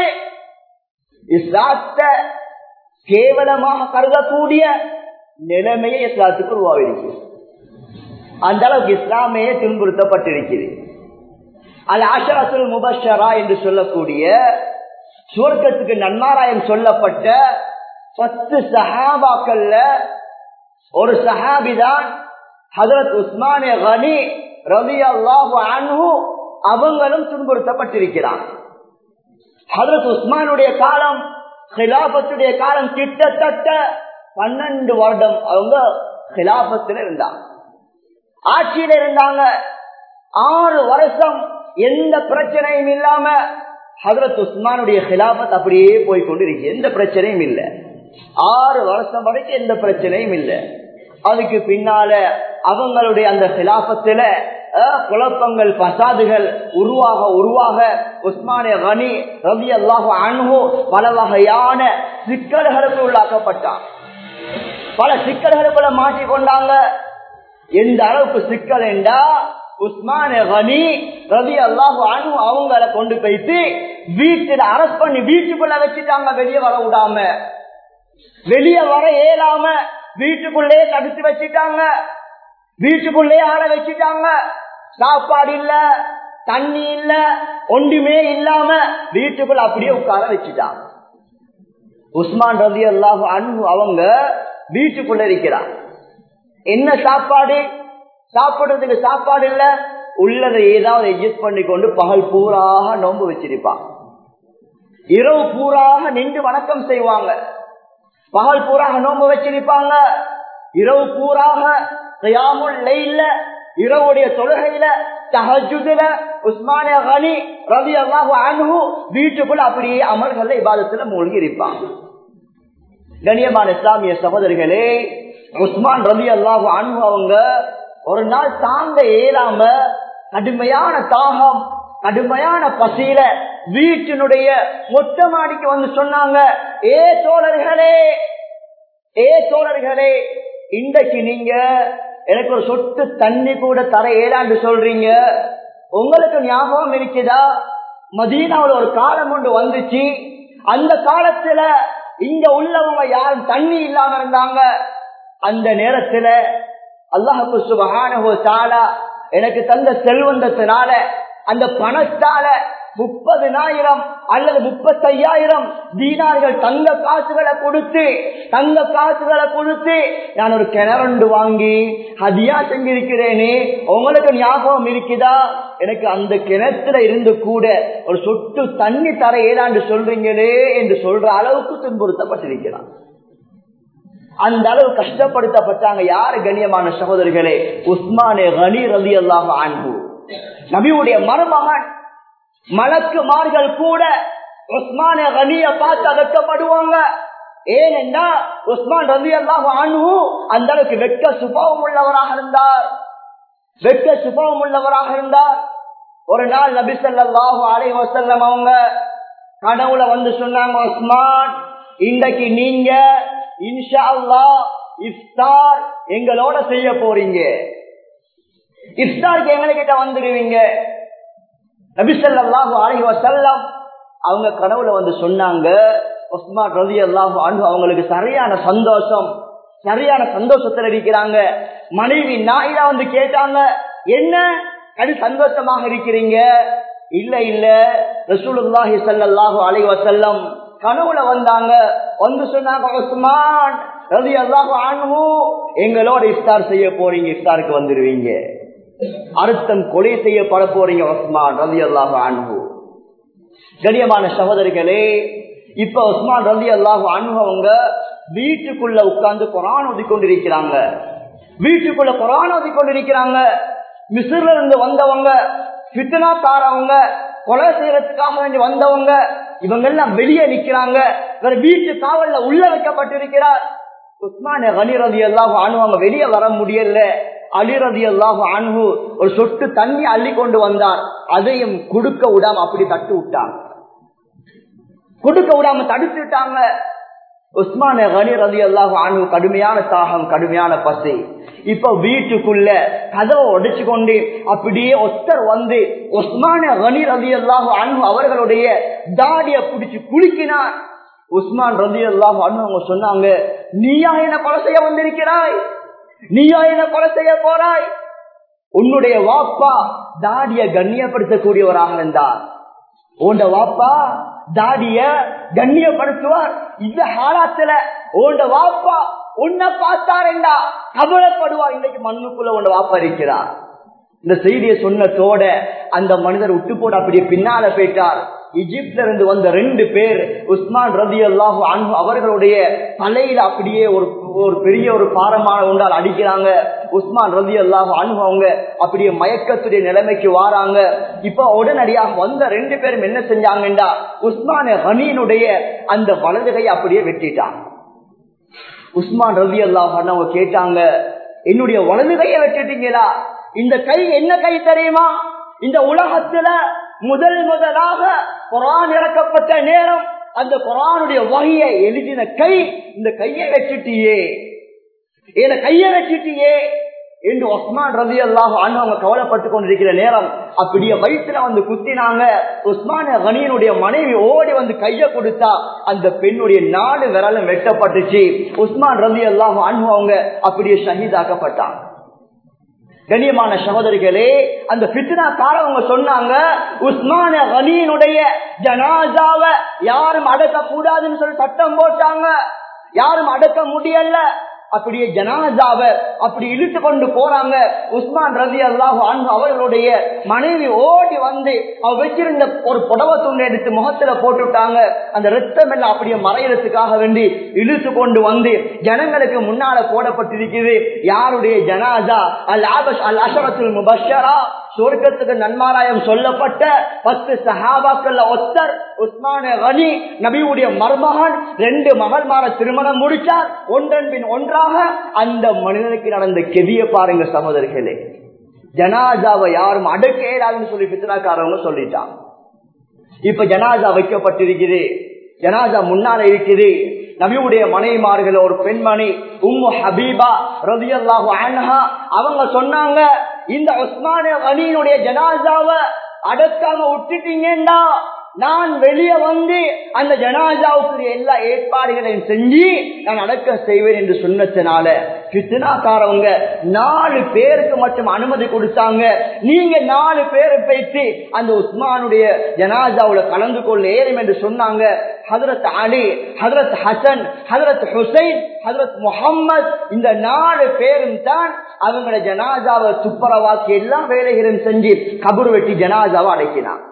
Speaker 1: இஸ்லாத்தை கேவலமாக கருதக்கூடிய நிலைமையை இஸ்லாத்துக்கு உருவாவிருக்கு அந்த அளவுக்கு இஸ்லாமையே துன்புறுத்தப்பட்டிருக்கிறது அல் அஷரத்துல் முபஷரா என்று சொல்லக்கூடிய சுவர்க்கத்துக்கு நன்மாராயம் சொல்லப்பட்ட பத்து சஹாபாக்கள்ல ஒரு சஹாபிதான் ஹதரத் உஸ்மானே கனி ரவி அல்லாஹு அன்ஹு அவங்களும் துன்புறுத்தப்பட்டிருக்கிறான் ஹதரத் உஸ்மானுடைய காலம் ஹிலாபத்துடைய காலம் கிட்டத்தட்ட பன்னெண்டு வருடம் அவங்க ஹிலாபத்தில் இருந்தாங்க ஆட்சியில இருந்தாங்க ஆறு வருஷம் எந்த பிரச்சனையும் இல்லாம ஹதரத் உஸ்மானுடைய ஹிலாபத் அப்படியே போய் கொண்டிருக்கு எந்த பிரச்சனையும் இல்லை ஆறு வருஷம் வரைக்கும் எந்த பிரச்சனையும் இல்லை அதுக்கு பின்னால அவங்களுடைய அந்த ஹிலாபத்துல அஹ், குழப்பங்கள் பசாதுகள் உருவாக உருவாக உஸ்மானிய கனி ரவி அல்லாஹு அன்ஹு பல வகையான சிக்கல்களுக்கு உள்ளாக்கப்பட்டான் பல சிக்கல்களுக்குள்ள மாட்டிக்கொண்டாங்க எந்த அளவுக்கு சிக்கல் என்றா உஸ்மான கனி ரவி அல்லாஹு அனு அவங்கள கொண்டு போயிட்டு வீட்டுல அரஸ்ட் பண்ணி வீட்டுக்குள்ள வச்சுட்டாங்க வெளியே வர விடாம வெளியே வர இயலாம வீட்டுக்குள்ளே தடுத்து வச்சுட்டாங்க வீட்டுக்குள்ளே ஆட வச்சுட்டாங்க சாப்பாடு இல்ல தண்ணி இல்ல ஒன்றுமே இல்லாம வீட்டுக்குள்ள அப்படியே உட்கார வச்சுட்டாங்க உஸ்மான் ரவி அல்லாஹு அன்பு அவங்க வீட்டுக்குள்ள இருக்கிறார் என்ன சாப்பாடு சாப்பிடுறதுக்கு சாப்பாடு இல்ல உள்ளதை ஏதாவது எட்ஜஸ்ட் பண்ணி கொண்டு பகல் பூராக நோன்பு வச்சிருப்பான் இரவு பூராக நின்று வணக்கம் செய்வாங்க பகல் பூராக நோன்பு வச்சிருப்பாங்க இரவு பூராக கயாமுல் லைல இரவுடைய தொழுகையில தஹஜுதுல உஸ்மானிய கனி ரவி அல்லாஹு அன்ஹு வீட்டுக்குள்ள அப்படியே அமல்கள் இபாதத்துல மூழ்கி இருப்பாங்க கண்ணியமான இஸ்லாமிய சகோதரிகளே உஸ்மான் ரவி அல்லாஹு அன்ஹு அவங்க ஒரு நாள் தாங்க இயலாம கடுமையான தாகம் கடுமையான பசியில வீட்டினுடைய மொட்டை மாடிக்கு வந்து சொன்னாங்க ஏ தோழர்களே ஏ தோழர்களே இன்றைக்கு நீங்க எனக்கு ஒரு சொட்டு தண்ணி கூட தர ஏலாண்டு சொல்றீங்க உங்களுக்கு ஞாபகம் இருக்குதா மதீனாவில் ஒரு காலம் ஒன்று வந்துச்சு அந்த காலத்துல இங்க உள்ளவங்க யாரும் தண்ணி இல்லாம இருந்தாங்க அந்த நேரத்துல அல்லாஹு சுபஹானஹு தஆலா எனக்கு தந்த செல்வந்தத்தினால அந்த பணத்தால முப்பதுனாயிரம் அல்லது முப்பத்தையாயிரம் தீனார்கள் தங்க காசுகளை கொடுத்து தங்க காசுகளை கொடுத்து நான் ஒரு கிணறண்டு வாங்கி ஹதியா செஞ்சிருக்கிறேனே உங்களுக்கு ஞாபகம் இருக்குதா எனக்கு அந்த கிணத்துல இருந்து கூட ஒரு சொட்டு தண்ணி தர ஏதாண்டு சொல்றீங்களே என்று சொல்ற அளவுக்கு துன்புறுத்தப்பட்டிருக்கிறான் அந்த அளவு கஷ்டப்படுத்தப்பட்டாங்க யாரு கண்ணியமான சகோதரிகளே உஸ்மானே கனி ரவி அல்லாஹ் அன்பு நபியுடைய மருமகன் மலக்குமார்கள் கூட உஸ்மானே கனிய பார்த்து அகற்றப்படுவாங்க ஏனென்றா உஸ்மான் ரவி அல்லாஹ் அன்பு அந்த அளவுக்கு வெட்க சுபாவம் உள்ளவராக இருந்தார் வெட்க சுபாவம் உள்ளவராக இருந்தார் ஒரு நாள் நபி ஸல்லல்லாஹு அலைஹி வஸல்லம் அவங்க கனவுல வந்து சொன்னாங்க உஸ்மான் இன்றைக்கு நீங்க இன்ஷா அல்லாஹ் இஃப்தார் எங்களோட செய்ய போறீங்க இஃப்தாருக்கு எங்களை கிட்ட வந்துடுவீங்க நபிசல்லாஹு அலைஹி வஸல்லம் அவங்க கனவுல வந்து சொன்னாங்க உஸ்மான் ரதி அல்லாஹு அன்பு அவங்களுக்கு சரியான சந்தோஷம் சரியான சந்தோஷத்துல இருக்கிறாங்க மனைவி நாயிடா வந்து கேட்டாங்க என்ன அது சந்தோஷமாக இருக்கிறீங்க இல்ல இல்ல ரசூலுல்லாஹி ஸல்லல்லாஹு அலைஹி வஸல்லம் கனவுல வந்தாங்க வந்து சொன்னாங்க உஸ்மான் ரதி அல்லாஹு அன்ஹு எங்களோட இஃப்தார் செய்ய போறீங்க இஃப்தாருக்கு வந்துருவீங்க அர்த்தம் கொலை செய்யப்பட போறீங்க உஸ்மான் ரதி அல்லாஹு அன்ஹு கண்ணியமான சகோதரிகளே இப்ப உஸ்மான் ரதி அல்லாஹு அன்ஹு அவங்க வீட்டுக்குள்ள உட்கார்ந்து குரான் ஓதி கொண்டிருக்கிறாங்க வீட்டுக்குள்ள குரான் ஓதி கொண்டிருக்கிறாங்க மிஸ்ர்ல இருந்து வந்தவங்க பித்தனா தாரவங்க கொலை செய்யறதுக்காக வேண்டி வந்தவங்க இவங்க எல்லாம் வெளியே நிக்கிறாங்க வேற வீட்டு காவல்ல உள்ள வைக்கப்பட்டிருக்கிறார் உஸ்மான கனி ரதி எல்லாம் ஆணுவாங்க வெளியே வர முடியல அலி ரதி எல்லாம் ஆணு ஒரு சொட்டு தண்ணி அள்ளி கொண்டு வந்தார் அதையும் கொடுக்க விடாம அப்படி தட்டு விட்டாங்க கொடுக்க விடாம தடுத்து விட்டாங்க உஸ்மான கனி ரதி அல்லாஹ் ஆணு கடுமையான தாகம் கடுமையான பசி இப்ப வீட்டுக்குள்ள கதவை உடைச்சு கொண்டு அப்படியே ஒத்தர் வந்து உஸ்மான கனி ரதி அல்லாஹ் அனு அவர்களுடைய தாடிய பிடிச்சு குலுக்கினார் உஸ்மான் ரதி அல்லாஹ் அனு அவங்க சொன்னாங்க நீயா என்ன கொலை செய்ய வந்திருக்கிறாய் நீயா என்ன கொலை செய்ய போறாய் உன்னுடைய வாப்பா தாடிய கண்ணியப்படுத்தக்கூடியவராக இருந்தார் உண்ட வாப்பா தாடிய கண்ணியப்படுத்துவார் இந்த ஹாலாத்துல உண்ட வாப்பா உன்னை பார்த்தாருண்டா கவலைப்படுவார் இன்னைக்கு மண்ணுக்குள்ள உண்ட வாப்பா இருக்கிறார் இந்த செய்தியை சொன்னதோட அந்த மனிதர் விட்டு போட அப்படியே பின்னால போயிட்டார் இஜிப்ட்ல இருந்து வந்த ரெண்டு பேர் உஸ்மான் ரதி அல்லாஹு அன்பு அவர்களுடைய தலையில அப்படியே ஒரு ஒரு பெரிய ஒரு பாரமான ஒன்றால் அடிக்கிறாங்க உஸ்மான் ரதி அல்லாஹு அன்பு அவங்க அப்படியே மயக்கத்துடைய நிலைமைக்கு வாராங்க இப்ப உடனடியாக வந்த ரெண்டு பேரும் என்ன செஞ்சாங்கண்டா உஸ்மான ஹனியினுடைய அந்த வலதுகை அப்படியே வெட்டிட்டாங்க உஸ்மான் ரவி அல்லாஹ் அவங்க கேட்டாங்க என்னுடைய வலது கையை வெட்டிட்டீங்களா இந்த கை என்ன கை தெரியுமா இந்த உலகத்துல முதல் முதலாக குரான் இறக்கப்பட்ட நேரம் அந்த குரானுடைய வகையை எழுதின கை இந்த கையை வச்சுட்டியே என்ன கையை வச்சுட்டியே என்று ஒஸ்மான் ரவி அல்லாஹ் அவங்க கவலைப்பட்டு கொண்டிருக்கிற நேரம் அப்படியே வயிற்றுல வந்து குத்தினாங்க உஸ்மான கனியனுடைய மனைவி ஓடி வந்து கைய கொடுத்தா அந்த பெண்ணுடைய நாலு விரலும் வெட்டப்பட்டுச்சு உஸ்மான் ரவி அல்லாஹ் அவங்க அப்படியே ஷஹீதாக்கப்பட்டாங்க கண்ணியமான சகோதரிகளே அந்த பித்னா காரவங்க சொன்னாங்க உஸ்மான கனியினுடைய ஜனாசாவ யாரும் அடக்க கூடாதுன்னு சொல்லி சட்டம் போட்டாங்க யாரும் அடக்க முடியல அப்படியே ஜனாசாவ அப்படி இழுத்து கொண்டு போறாங்க உஸ்மான் ரவி அல்லாஹ் அவர்களுடைய மனைவி ஓடி வந்து அவ வச்சிருந்த ஒரு புடவை துண்டு எடுத்து முகத்துல போட்டுட்டாங்க அந்த ரத்தம் எல்லாம் அப்படியே மறையறதுக்காக வேண்டி இழுத்து கொண்டு வந்து ஜனங்களுக்கு முன்னால போடப்பட்டிருக்குது யாருடைய ஜனாசா அல் ஆபஸ் அல் அஷரத்துல் முபஷரா சொர்க்கத்துக்கு நன்மாராயம் சொல்லப்பட்ட பத்து சஹாபாக்கள் ஒத்தர் உஸ்மான கனி நபியுடைய மருமகன் ரெண்டு மகள்மார திருமணம் முடிச்சார் ஒன்றன் பின் ஒன்றாக அந்த மனிதனுக்கு நடந்த கெதிய பாருங்க சகோதரிகளே ஜனாஜாவை யாரும் அடக்க இயலாதுன்னு சொல்லி பித்தனாக்காரவங்க சொல்லிட்டான் இப்ப ஜனாஜா வைக்கப்பட்டிருக்குது ஜனாஜா முன்னால இருக்குது நபியுடைய மனைவிமார்கள் ஒரு பெண்மணி உம்மு ஹபீபா ரதியல்லாஹு அன்ஹா அவங்க சொன்னாங்க இந்த உஸ்மான அலியினுடைய ஜனாசாவை அடக்காம விட்டுட்டீங்கடா நான் வெளியே வந்து அந்த ஜனாஜாவுக்கு எல்லா ஏற்பாடுகளையும் செஞ்சு நான் அடக்க செய்வேன் என்று சொன்னதுனால கிருஷ்ணாக்காரவங்க நாலு பேருக்கு மட்டும் அனுமதி கொடுத்தாங்க நீங்க நாலு பேரை போயிட்டு அந்த உஸ்மானுடைய ஜனாஜாவுல கலந்து கொள்ள ஏறும் என்று சொன்னாங்க ஹதரத் அலி ஹதரத் ஹசன் ஹதரத் ஹுசைன் ஹதரத் முகம்மது இந்த நாலு பேரும் தான் அவங்கள ஜனாஜாவை துப்புரவாக்கி எல்லா வேலைகளும் செஞ்சு கபூர் வெட்டி ஜனாஜாவை அடைக்கினான்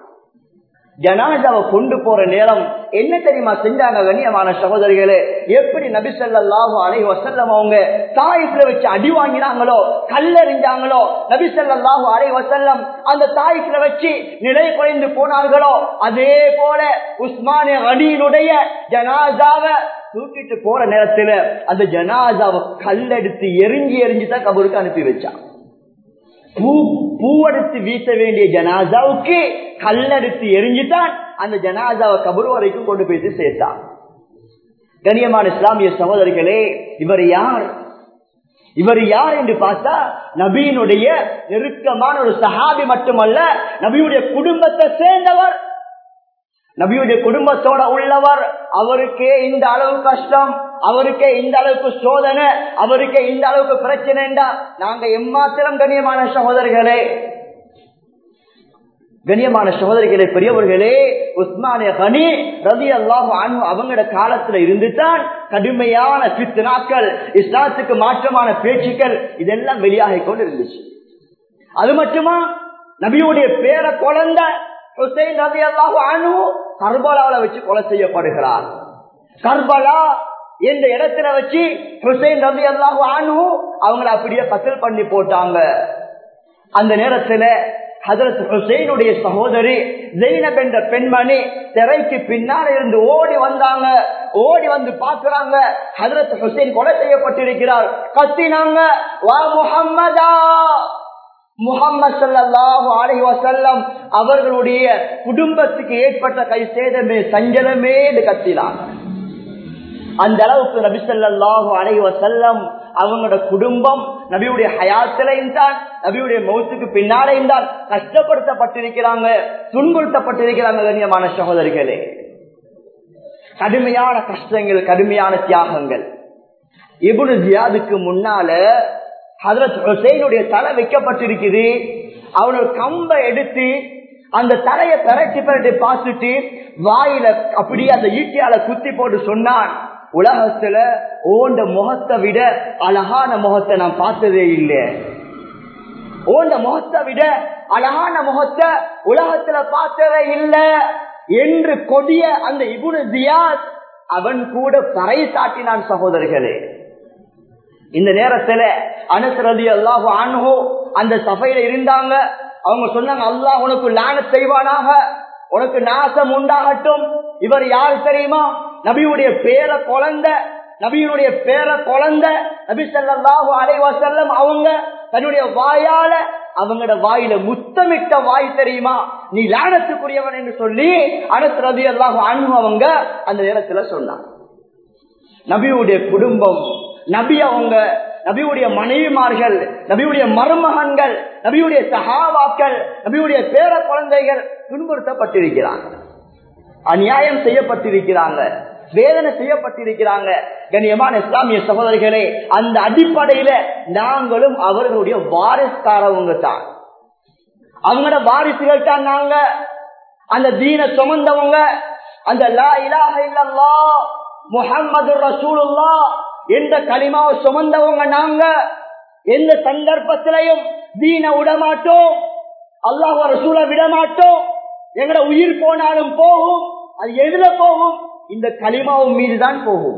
Speaker 1: ஜனாஜாவை கொண்டு போற நேரம் என்ன தெரியுமா செஞ்சாங்க கண்ணியமான சகோதரிகளே எப்படி நபிசல்லாஹு அலை வசல்லம் அவங்க தாய்ப்புல வச்சு அடி வாங்கினாங்களோ கல்லறிஞ்சாங்களோ நபிசல்லாஹு அலை வசல்லம் அந்த தாய்ப்புல வச்சு நிலை குறைந்து போனார்களோ அதே போல உஸ்மானிய அடியினுடைய ஜனாஜாவை தூக்கிட்டு போற நேரத்துல அந்த ஜனாஜாவை கல்லெடுத்து எரிஞ்சு எரிஞ்சு தான் கபருக்கு அனுப்பி வச்சான் பூ பூவெடுத்து வீச வேண்டிய ஜனாசாவுக்கு கல்லெடுத்து எரிஞ்சுதான் அந்த ஜனாசாவை கபர் வரைக்கும் கொண்டு போயிட்டு சேர்த்தான் கண்ணியமான இஸ்லாமிய சகோதரிகளே இவர் யார் இவர் யார் என்று பார்த்தா நபியினுடைய நெருக்கமான ஒரு சஹாபி மட்டுமல்ல நபியுடைய குடும்பத்தை சேர்ந்தவர் நபியுடைய குடும்பத்தோட உள்ளவர் அவருக்கே இந்த அளவு கஷ்டம் அவருக்கே இந்த அளவுக்கு சோதனை அவருக்கே இந்த அளவுக்கு பிரச்சனைண்டா நாங்க எம்மாத்திரம் கண்ணியமான சகோதரர்களே கண்ணியமான சகோதரிகளே பெரியவர்களே உஸ்மானிய கனி ரவி அல்லாஹு அவங்களோட காலத்துல இருந்துதான் கடுமையான பித்னாக்கள் இஸ்லாத்துக்கு மாற்றமான பேச்சுக்கள் இதெல்லாம் வெளியாகி கொண்டு இருந்துச்சு அது மட்டுமா நபியுடைய பேர குழந்தை ஹுசைன் ரவி அல்லாஹு அனு கர்பலாவில வச்சு கொலை செய்யப்படுகிறார் கர்பலா என்ற இடத்துல வச்சு ஹுசைன் ரவி அல்லாஹு அனு அவங்கள அப்படியே கத்தல் பண்ணி போட்டாங்க அந்த நேரத்துல ஹதரத் ஹுசைனுடைய சகோதரி ஜெயினப் என்ற பெண்மணி திரைக்கு பின்னால இருந்து ஓடி வந்தாங்க ஓடி வந்து பாக்குறாங்க ஹதரத் ஹுசைன் கொலை செய்யப்பட்டிருக்கிறார் கத்தினாங்க வா முஹம்மதா முகம்மது சல்லாஹூ அலஹி வசல்லம் அவர்களுடைய குடும்பத்துக்கு ஏற்பட்ட கை சேதமே சஞ்சலமே என்று கத்தினாங்க அந்த அளவுக்கு நபி சொல்லாஹு அலஹி வசல்லம் அவங்களோட குடும்பம் நபியுடைய ஹயாத்திலையும் தான் நபியுடைய மௌத்துக்கு பின்னாலையும் தான் கஷ்டப்படுத்தப்பட்டிருக்கிறாங்க துன்புறுத்தப்பட்டிருக்கிறாங்க கண்ணியமான சகோதரிகளே கடுமையான கஷ்டங்கள் கடுமையான தியாகங்கள் இபுனு ஜியாதுக்கு முன்னால ஹதரத் ஹுசைனுடைய தலை வைக்கப்பட்டிருக்குது அவனோட கம்பை எடுத்து அந்த தலையை பெரட்டி பெரட்டி பார்த்துட்டு வாயில அப்படியே அந்த ஈட்டியால குத்தி போட்டு சொன்னான் உலகத்துல ஓண்ட முகத்தை விட அழகான முகத்தை நான் பார்த்ததே இல்லை ஓண்ட முகத்தை விட அழகான முகத்தை உலகத்துல பார்த்ததே இல்லை என்று கொடிய அந்த இபுனு ஜியாத் அவன் கூட பறை சாட்டினான் சகோதரர்களே இந்த நேரத்துல அனுசரதி அல்லாஹு அனுகோ அந்த சபையில இருந்தாங்க அவங்க சொன்னாங்க அல்லாஹ் உனக்கு லான செய்வானாக உனக்கு நாசம் உண்டாகட்டும் இவர் யார் தெரியுமா நபியுடைய பேர குழந்தை நபியினுடைய பேர குழந்தை நபி சல்லாஹூ அலைவாசல்லம் அவங்க தன்னுடைய வாயால அவங்களோட வாயில முத்தமிட்ட வாய் தெரியுமா நீ லானத்துக்குரியவன் என்று சொல்லி அனஸ் ரதி அல்லாஹு அன்பு அவங்க அந்த நேரத்துல சொன்னாங்க நபியுடைய குடும்பம் நபி அவங்க நபியுடைய மனைவிமார்கள் நபியுடைய மருமகன்கள் நபியுடைய சகாவாக்கள் நபியுடைய பேர குழந்தைகள் துன்புறுத்தப்பட்டிருக்கிறாங்க அநியாயம் செய்யப்பட்டிருக்கிறாங்க வேதனை செய்யப்பட்டிருக்கிறாங்க கண்ணியமான இஸ்லாமிய சகோதரிகளே அந்த அடிப்படையில நாங்களும் அவர்களுடைய வாரிசுக்காரவங்க தான் அவங்களோட வாரிசுகள் தான் நாங்க அந்த தீன சுமந்தவங்க அந்த லா இலாஹ இல்லல்லா முஹம்மது ரசூலுல்லா என்ற களிமாவை சுமந்தவங்க நாங்க எந்த சந்தர்ப்பத்திலையும் தீன விடமாட்டோம் அல்லாஹ் ரசூலை விடமாட்டோம் எங்கட உயிர் போனாலும் போகும் அது எதுல போகும் இந்த களிமாவும் மீதுதான் போகும்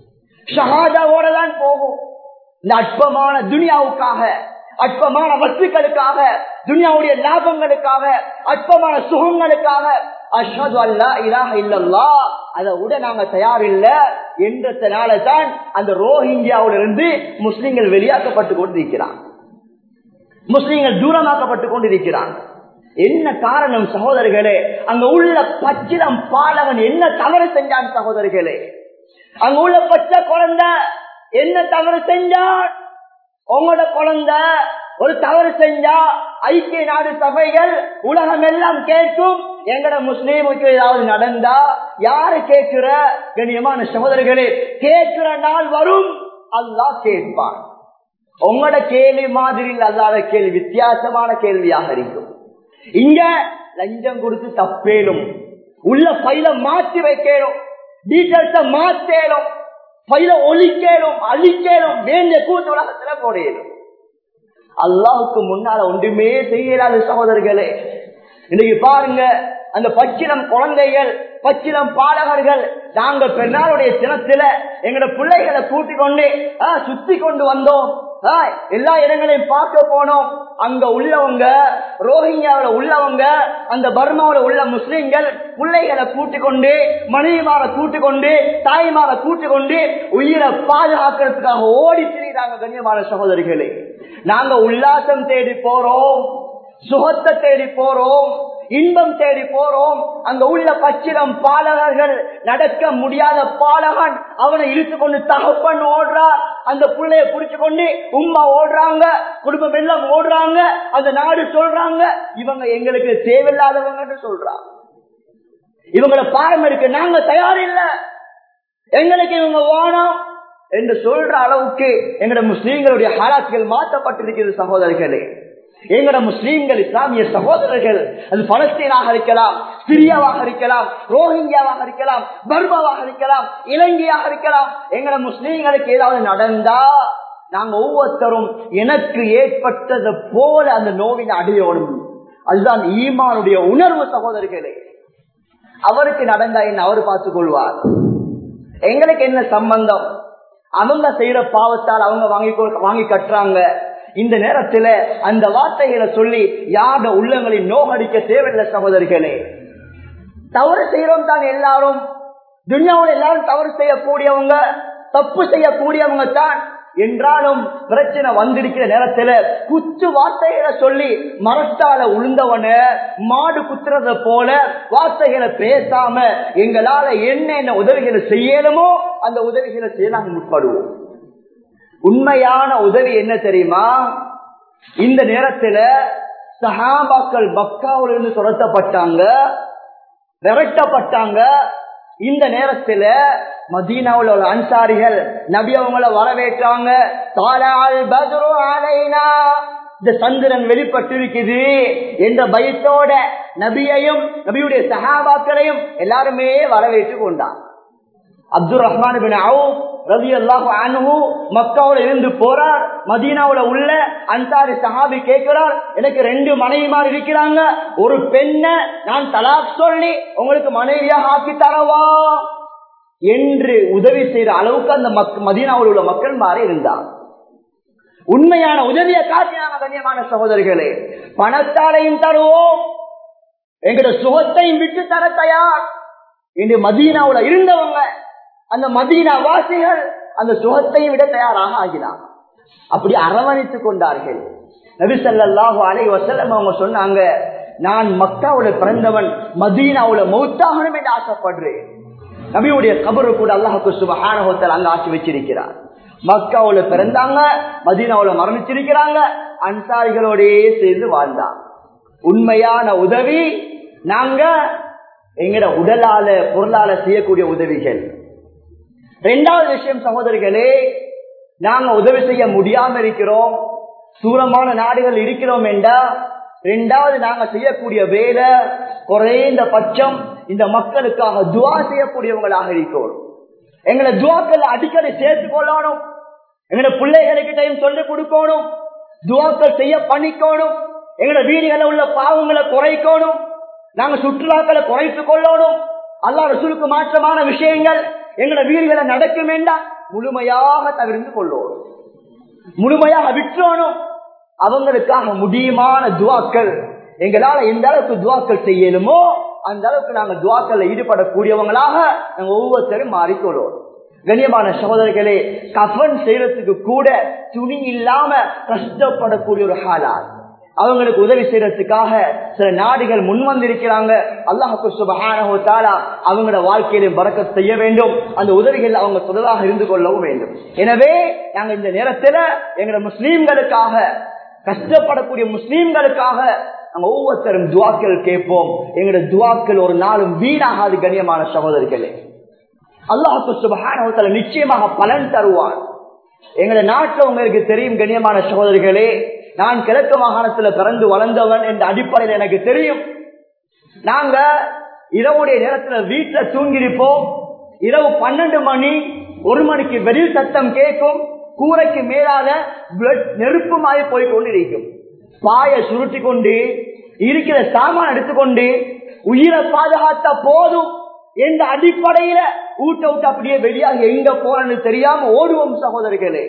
Speaker 1: ஷஹாதாவோட தான் போகும் இந்த அற்பமான துனியாவுக்காக அற்பமான வஸ்துக்களுக்காக துனியாவுடைய லாபங்களுக்காக அற்பமான சுகங்களுக்காக அஷ்ஹது அல்லா இலாஹ இல்லல்லா அதை விட நாங்க தயாரில்ல என்றதுனால தான் அந்த ரோஹிங்கியாவில இருந்து முஸ்லிம்கள் வெளியாக்கப்பட்டு கொண்டிருக்கிறான் முஸ்லிம்கள் தூரமாக்கப்பட்டு கொண்டிருக்கிறான் என்ன காரணம் சகோதரர்களே அங்க உள்ள பச்சிலம் பாலகன் என்ன தவறு செஞ்சான் சகோதரர்களே அங்க உள்ள பச்சை குழந்தை என்ன தவறு செஞ்சான் உங்களோட குழந்தை ஒரு தவறு செஞ்சா ஐக்கிய நாடு சபைகள் உலகம் எல்லாம் கேட்கும் எங்கட முஸ்லீமுக்கு ஏதாவது நடந்தா யாரு கேட்கிற கண்ணியமான சகோதரர்களே கேட்கிற நாள் வரும் அல்லாஹ் கேட்பான் உங்களோட கேள்வி மாதிரி அல்லாத கேள்வி வித்தியாசமான கேள்வியாக இருக்கும் இங்க லஞ்சம் கொடுத்து தப்பேலும் உள்ள பைல மாற்றி வைக்கணும் டீட்டெயில்ஸ மாத்தேலும் பைல ஒழிக்கலும் அழிக்கலும் வேண்டிய கூட்டு உலகத்துல போடையலும் அல்லாஹுக்கு முன்னால ஒன்றுமே செய்யலாத சகோதரர்களே இன்னைக்கு பாருங்க அந்த பச்சிலம் குழந்தைகள் பச்சிலம் பாலகர்கள் நாங்க பெருநாளுடைய தினத்துல எங்கட பிள்ளைகளை கூட்டி கொண்டு சுத்தி கொண்டு வந்தோம் எல்லா இடங்களையும் பார்க்க போனோம் அங்க உள்ளவங்க ரோஹிங்கியாவில உள்ளவங்க அந்த பர்மாவில உள்ள முஸ்லிம்கள் பிள்ளைகளை கூட்டி கொண்டு மனைவிமார கூட்டி கொண்டு தாய்மார கூட்டி கொண்டு உயிரை பாதுகாக்கிறதுக்காக ஓடி திரிகிறாங்க கண்ணியமான சகோதரிகளே நாங்க உல்லாசம் தேடி போறோம் சுகத்தை தேடி போறோம் இன்பம் தேடி போறோம் அங்க உள்ள பச்சிரம் பாலகர்கள் நடக்க முடியாத பாலகன் அவனை இழுத்து கொண்டு தகப்பன் ஓடுறா அந்த பிள்ளைய புடிச்சு கொண்டு உமா ஓடுறாங்க குடும்பம் எல்லாம் ஓடுறாங்க அந்த நாடு சொல்றாங்க இவங்க எங்களுக்கு தேவையில்லாதவங்க சொல்றாங்க இவங்கள பாரம்பரிக்க நாங்க தயாரில்லை எங்களுக்கு இவங்க வானம் என்று சொல்ற அளவுக்கு எங்கட முஸ்லீம்களுடைய ஹாலாத்துகள் மாற்றப்பட்டிருக்கிறது சகோதரர்களே எங்கட முஸ்லீம்கள் இஸ்லாமிய சகோதரர்கள் அது பலஸ்தீனாக இருக்கலாம் சிரியாவாக இருக்கலாம் ரோஹிங்கியாவாக இருக்கலாம் பர்மாவாக இருக்கலாம் இலங்கையாக இருக்கலாம் எங்கட முஸ்லீம்களுக்கு ஏதாவது நடந்தா நாங்க ஒவ்வொருத்தரும் எனக்கு ஏற்பட்டது போல அந்த நோவினை அடையணும் அதுதான் ஈமானுடைய உணர்வு சகோதரர்களே அவருக்கு நடந்தா என்ன அவர் பார்த்துக் கொள்வார் எங்களுக்கு என்ன சம்பந்தம் அவங்க செய்யற பாவத்தால் அவங்க வாங்கி வாங்கி கட்டுறாங்க இந்த நேரத்துல அந்த வார்த்தைகளை சொல்லி யார உள்ளங்களில் நோகடிக்க தேவையில்லை சகோதரிகளே தவறு செய்யறோம் தான் எல்லாரும் துன்யாவில் எல்லாரும் தவறு செய்யக்கூடியவங்க தப்பு செய்யக்கூடியவங்க தான் என்றாலும் பிரச்சனை வந்திருக்கிற நேரத்துல குத்து வார்த்தைகளை சொல்லி மரத்தால உளுந்தவன மாடு குத்துறத போல வார்த்தைகளை பேசாம எங்களால என்னென்ன உதவிகளை செய்யணுமோ அந்த உதவிகளை செய்ய நாங்கள் முற்படுவோம் உண்மையான உதவி என்ன தெரியுமா இந்த நேரத்துல சஹாபாக்கள் பக்காவில இருந்து துரத்தப்பட்டாங்க விரட்டப்பட்டாங்க இந்த நேரத்துல மதீனாவுல உள்ள அன்சாரிகள் நபி அவங்கள வரவேற்றாங்க இந்த சந்திரன் வெளிப்பட்டிருக்குது என்ற பயத்தோட நபியையும் நபியுடைய சகாபாக்களையும் எல்லாருமே வரவேற்று கொண்டான் அப்துல் ரஹ்மான் பின் அவுப் ரவி அல்லாஹ் அனுகு மக்காவுல இருந்து போறார் மதீனாவுல உள்ள அன்சாரி சஹாபி கேட்கிறார் எனக்கு ரெண்டு மனைவிமார் இருக்கிறாங்க ஒரு பெண்ண நான் தலாக் சொல்லி உங்களுக்கு மனைவியாக ஆக்கி தரவா என்று உதவி செய்யற அளவுக்கு அந்த மதீனாவில் உள்ள மக்கள் மாறி இருந்தார் உண்மையான உதவியை காட்டினாங்க கண்ணியமான சகோதரிகளே பணத்தாலையும் தருவோம் எங்கட சுகத்தையும் விட்டு தர தயார் இன்று மதீனாவுல இருந்தவங்க அந்த மதீனா வாசிகள் அந்த சுகத்தை விட தயாராக ஆகினார் அப்படி அரவணைத்துக் கொண்டார்கள் நபிசல்லாஹு அலை வசல்லம் அவங்க சொன்னாங்க நான் மக்காவுல பிறந்தவன் மதீனாவுல மௌத்தாகணும் என்று ஆசைப்படுறேன் நபியுடைய கபரு கூட அல்லாஹுக்கு சுபஹானஹோத்தல் அங்க ஆக்கி வச்சிருக்கிறார் மக்காவுல பிறந்தாங்க மதீனாவுல மரணிச்சிருக்கிறாங்க அன்சாரிகளோடயே சேர்ந்து வாழ்ந்தாங்க உண்மையான உதவி நாங்க எங்கட உடலால பொருளால செய்யக்கூடிய உதவிகள் ரெண்டாவது விஷயம் சகோதரிகளே நாங்க உதவி செய்ய முடியாம இருக்கிறோம் தூரமான நாடுகள் இருக்கிறோம் என்றா ரெண்டாவது நாங்க செய்யக்கூடிய வேலை குறைந்த பட்சம் இந்த மக்களுக்காக துவா செய்யக்கூடியவங்களாக இருக்கிறோம் எங்களை துவாக்கள் அடிக்கடி சேர்த்து கொள்ளணும் எங்களோட பிள்ளைகளுக்கிட்டையும் சொல்லிக் கொடுக்கணும் துவாக்கள் செய்ய பண்ணிக்கணும் எங்களோட வீடுகளில் உள்ள பாவங்களை குறைக்கணும் நாங்க சுற்றுலாக்களை குறைத்துக் கொள்ளணும் அல்லா ரசூலுக்கு மாற்றமான விஷயங்கள் எங்களோட வீடுகளை நடக்கும் வேண்டாம் முழுமையாக தவிர்த்து கொள்ளணும் முழுமையாக விற்றோணும் அவங்களுக்காக முடியுமான துவாக்கள் எங்களால எந்த அளவுக்கு துவாக்கள் செய்யணுமோ அந்த அளவுக்கு நாங்க துவாக்கள்ல ஈடுபடக்கூடியவங்களாக நாங்க ஒவ்வொருத்தரும் மாறிக்கொள்வோம் கண்ணியமான சகோதரர்களே கஃபன் செய்யறதுக்கு கூட துணி இல்லாம கஷ்டப்படக்கூடிய ஒரு ஹாலாத் அவங்களுக்கு உதவி செய்யறதுக்காக சில நாடுகள் முன் வந்திருக்கிறாங்க அல்லாஹு சுபஹானஹு தஆலா அவங்களோட வாழ்க்கையில பறக்க செய்ய வேண்டும் அந்த உதவிகள் அவங்க தொடராக இருந்து கொள்ளவும் வேண்டும் எனவே நாங்க இந்த நேரத்துல எங்களோட முஸ்லீம்களுக்காக கஷ்டப்படக்கூடிய முஸ்லீம்களுக்காக நம்ம ஒவ்வொருத்தரும் துவாக்கள் கேட்போம் எங்களோட துவாக்கள் ஒரு நாளும் வீணாகாது கண்ணியமான சகோதரிகளே அல்லாஹு சுபஹானஹு நிச்சயமாக பலன் தருவான் எங்களோட நாட்டில் உங்களுக்கு தெரியும் கண்ணியமான சகோதரிகளே நான் கிழக்கு மாகாணத்துல பிறந்து வளர்ந்தவன் என்ற அடிப்படையில் எனக்கு தெரியும் நாங்க இரவுடைய நேரத்துல வீட்டுல தூங்கிருப்போம் இரவு பன்னெண்டு மணி ஒரு மணிக்கு வெடில் சத்தம் கேட்கும் கூரைக்கு மேலால நெருப்புமாய் போய் கொண்டிருக்கும் பாய சுருட்டி கொண்டு இருக்கிற சாமான் எடுத்துக்கொண்டு உயிரை பாதுகாத்த போதும் எந்த அடிப்படையில ஊட்ட விட்டு அப்படியே வெளியாக எங்க போறன்னு தெரியாம ஓடுவோம் சகோதரிகளே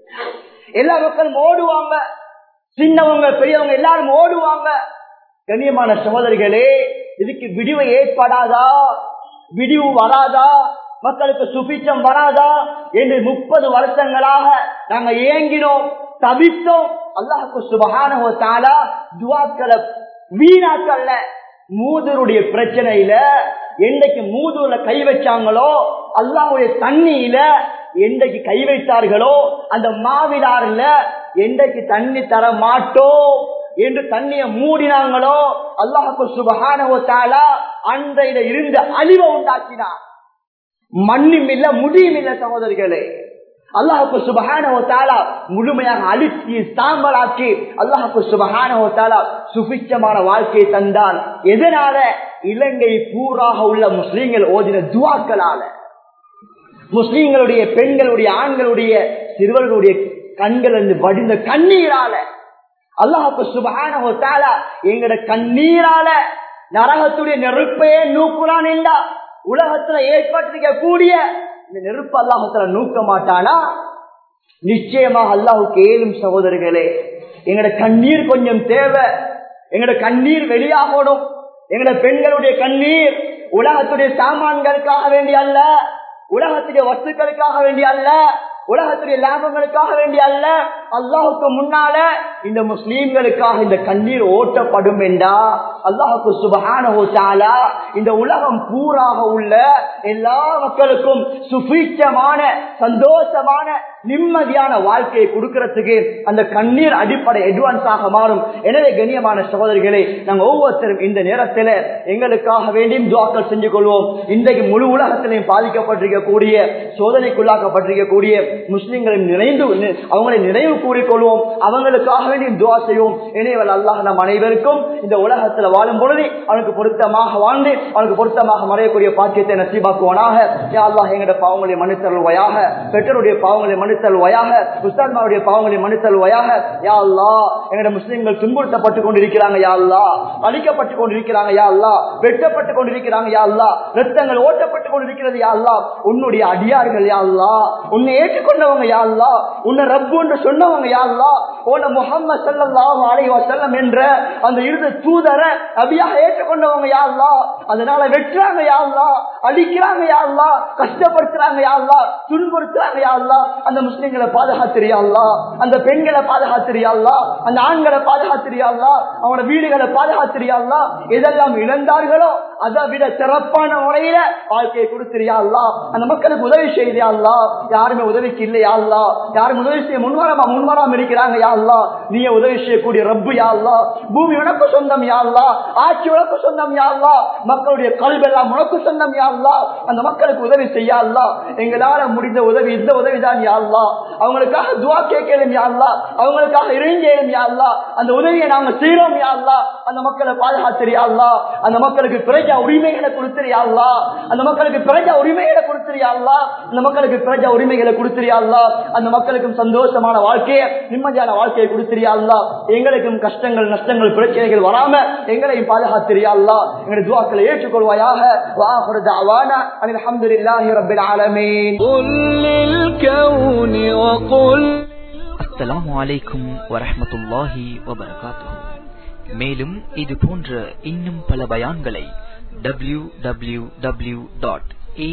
Speaker 1: எல்லா மக்களும் ஓடுவாங்க சின்னவங்க பெரியவங்க எல்லாரும் ஓடுவாங்க கண்ணியமான சகோதரிகளே இதுக்கு விடிவு ஏற்படாதா விடிவு வராதா மக்களுக்கு சுபிச்சம் வராதா என்று முப்பது வருஷங்களாக நாங்க ஏங்கினோம் தவித்தோம் அல்லாஹுக்கு சுபகான துவாக்களை வீணாக்கல்ல மூதருடைய பிரச்சனையில என்னைக்கு மூதூர்ல கை வச்சாங்களோ அல்லாஹுடைய தண்ணியில என்றைக்கு கை வைத்தார்களோ அந்த மாவிலாறுல என்றைக்கு தண்ணி தர மாட்டோம் என்று தண்ணிய மூடினாங்களோ அல்லாஹு சுபகான அன்றையில இருந்த அழிவை உண்டாக்கினார் மண்ணும் இல்ல முடியும் இல்ல சகோதரிகளே அல்லாஹுக்கு சுபகான முழுமையாக அழிச்சி சாம்பலாக்கி அல்லாஹுக்கு சுபகான சுபிச்சமான வாழ்க்கையை தந்தான் எதனால இலங்கை பூராக உள்ள முஸ்லீம்கள் ஓதின துவாக்களால முஸ்லீம்களுடைய பெண்களுடைய ஆண்களுடைய சிறுவர்களுடைய கண்கள் இருந்து வடிந்த கண்ணீரால அல்லாஹுக்கு சுபகான எங்கட கண்ணீரால நரகத்துடைய நெருப்பையே நூக்குறான் என்றா உலகத்துல ஏற்பட்டிருக்க கூடிய இந்த நெருப்பு அல்லாஹத்துல நூக்க மாட்டானா நிச்சயமாக அல்லாஹுக்கு ஏழும் சகோதரர்களே எங்கட கண்ணீர் கொஞ்சம் தேவை எங்கட கண்ணீர் வெளியாகணும் எங்கட பெண்களுடைய கண்ணீர் உலகத்துடைய சாமான்களுக்காக வேண்டிய அல்ல உலகத்துடைய வஸ்துக்களுக்காக வேண்டிய அல்ல உலகத்துடைய லாபங்களுக்காக வேண்டிய அல்ல அல்லாஹுக்கு முன்னால இந்த முஸ்லீம்களுக்காக இந்த கண்ணீர் ஓட்டப்படும் என்றா அல்லாஹுக்கு சுபகான இந்த உலகம் பூராக உள்ள எல்லா மக்களுக்கும் சுபீட்சமான சந்தோஷமான நிம்மதியான வாழ்க்கையை கொடுக்கறதுக்கு அந்த கண்ணீர் அடிப்படை அட்வான்ஸாக மாறும் எனவே கண்ணியமான சகோதரிகளை நாங்கள் ஒவ்வொருத்தரும் இந்த நேரத்தில் எங்களுக்காக வேண்டியும் துவாக்கள் செஞ்சு கொள்வோம் இன்றைக்கு முழு உலகத்திலையும் பாதிக்கப்பட்டிருக்கக்கூடிய சோதனைக்குள்ளாக்கப்பட்டிருக்கக்கூடிய முஸ்லிம்களை நினைந்து அவங்களை நினைவு கூறிக்கொள்வோம் அவங்களுக்காக வேண்டியும் துவா செய்வோம் இணையவல் அல்லாஹ் நம் அனைவருக்கும் இந்த உலகத்தில் வாழும் பொழுது அவனுக்கு பொருத்தமாக வாழ்ந்து அவனுக்கு பொருத்தமாக மறையக்கூடிய பாக்கியத்தை நசீபாக்குவானாக யா அல்லாஹ் எங்களுடைய பாவங்களை மன்னித்தருள்வாயாக பெற்றோருடைய பாவங்களை மன்னித்தருள்வாயாக உஸ்தான்மாருடைய பாவங்களை மன்னித்தருள்வாயாக யா அல்லா எங்களுடைய முஸ்லிம்கள் துன்புறுத்தப்பட்டு கொண்டிருக்கிறாங்க யா அல்லா அழிக்கப்பட்டு கொண்டிருக்கிறாங்க யா அல்லா வெட்டப்பட்டு கொண்டிருக்கிறாங்க யா அல்லா ரத்தங்கள் ஓட்டப்பட்டு கொண்டிருக்கிறது யா அல்லா உன்னுடைய அடியார்கள் யா அல்லா உன்னை ஏற்றுக்கொண்டவங்க யா அல்லா உன்னை ரப்பு என்று சொன்னவங்க யா அல்லா உன்னை முகம்மது ஸல்லல்லாஹு அலைஹி வஸல்லம் என்ற அந்த இறுதி தூதரை நபியாக ஏற்றுக்கொண்டவங்க யா அல்லா அதனால வெட்டுறாங்க யா அல்லா அடிக்கிறாங்க யா அல்லா கஷ்டப்படுத்துறாங்க யா அல்லா துன்புறுத்துறாங்க யா அல்லா அந்த முஸ்லிம்களை பாதுகாத்திரியா அல்லா அந்த பெண்களை பாதுகாத்திரியா அல்லா அந்த ஆண்களை பாதுகாத்திரியா அல்லா அவனோட வீடுகளை பாதுகாத்திரியா அல்லா எதெல்லாம் இழந்தார்களோ அதை விட சிறப்பான முறையில வாழ்க்கையை கொடுத்துறியா அல்லா அந்த மக்களுக்கு உதவி செய்தியா அல்லா யாருமே உதவிக்கு இல்லையா அல்லா யாரும் உதவி செய்ய முன்வராம முன்வராம இருக்கிறாங்க யா அல்லா நீ உதவி செய்யக்கூடிய ரப்பு யா அல்லா பூமி உனக்கு சொந்தம் யா அல்லா ஆட்சி உனக்கு சொந்தம் யா அல்லா மக்களுடைய கல்வெல்லாம் உனக்கு சொந்தம் யா அல்லா அந்த மக்களுக்கு உதவி செய்யா அல்லா எங்களால முடிந்த உதவி இந்த உதவிதான் யா அல்லா அவங்களுக்காக துவா கேட்கலும் யா அல்லா அவங்களுக்காக இறைஞ்சேலும் யா அல்லா அந்த உதவியை நாங்க செய்யறோம் யா அல்லா அந்த மக்களை பாதுகாத்திரியா அல்லா அந்த மக்களுக்கு பிரஜா உரிமைகளை கொடுத்துறியா அல்லா அந்த மக்களுக்கு பிரஜா உரிமைகளை கொடுத்துறியா அல்லா அந்த மக்களுக்கு பிரஜா உரிமைகளை கொடுத்துறியா அல்லா அந்த மக்களுக்கும் சந்தோஷமான வாழ்க்கையை நிம்மதியான வாழ்க்கையை கொடுத்துறியா அல்லா எங்களுக்கும் கஷ்டங்கள் நஷ்டங்கள் பிரச்சனைகள் வராம எங்களையும் பாதுகாத்திரியா அல்லா எங்களுடைய துவாக்களை ஏற்றுக்கொள்வாயாக வாஹர் தாவானா அனில் அல்ஹம்துலில்லாஹி ரப்பில் ஆலமீன்
Speaker 2: قل للكون وقل
Speaker 3: அஸ்ஸலாமு அலைக்கும் வரஹ்மத்துல்லாஹி வபரகாத்துஹு மேலும் இது போன்ற இன்னும் பல பயான்களை W W W dot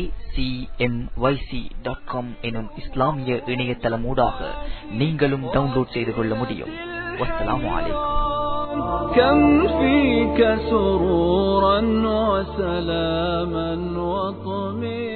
Speaker 3: dot com எனும் இஸ்லாமிய இணையதளமூடாக நீங்களும் டவுன்லோட் செய்து கொள்ள முடியும் வஸ்ஸலாமு அலைக்கும்
Speaker 2: كم فيك سرورا وسلاما وطمئنا